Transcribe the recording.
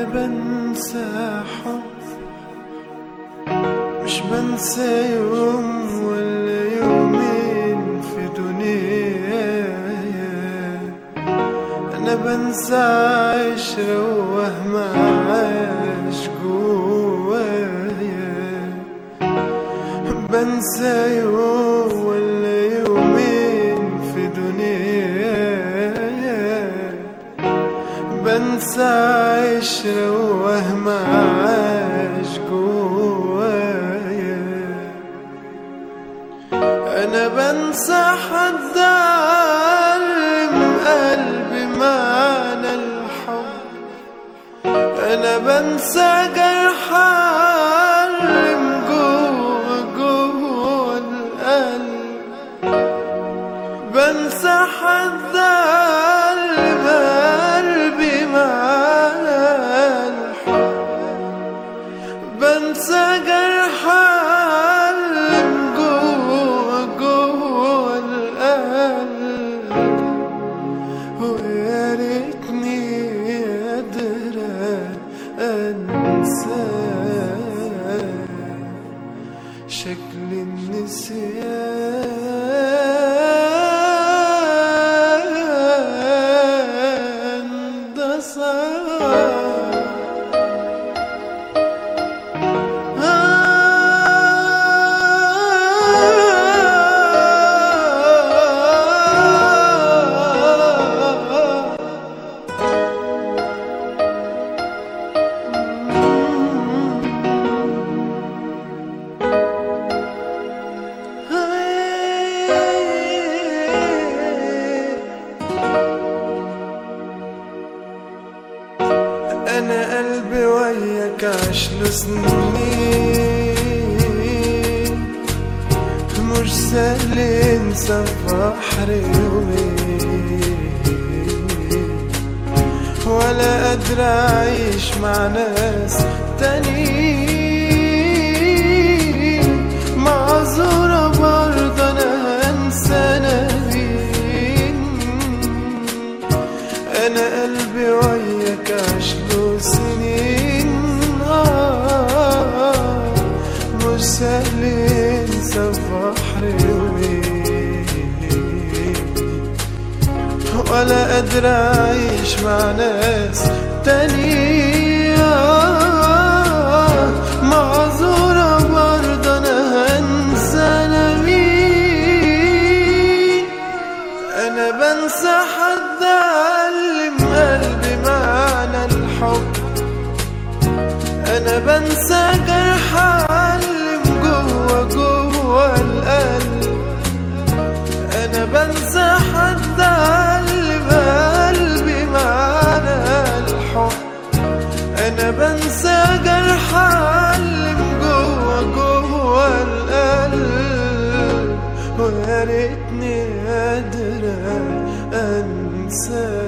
أنا بنسى حب مش بنسى يوم ولا يومين في دنيايا أنا بنسى عشرة وهم عاش جوايا بنسى يوم ولا يومين في دنيايا بنسى عشرة وهم عاش جوايا أنا بنسى حد علم قلبي معنى الحب أنا بنسى جرح علم جوا جوا القلب بنسى حد علم قلبي معنى الحب بنسى جرح علم جوا جوا القلب ويا ريتني قادرة أنسى شكل النسيان ده صعب أنا قلبي وياك عاش له سنين مش سهل انسى في بحر يومين ولا قادر أعيش مع ناس تانيين معذورة برضه أنا هنسى أنا مين انا قلبي وياك عاش له سنين آه مش سهل انسى في بحر يومين ولا قادر اعيش مع ناس تانية معذورة برضه انا هنسى انا مين انا بنسى حد علم قلبي معنى الحب انا بنسى جرح علم جوا جوا القلب انا بنسى حد علم قلبي معنى الحب انا بنسى جرح علم جوا جوا القلب ويا ريتني قادرة انسى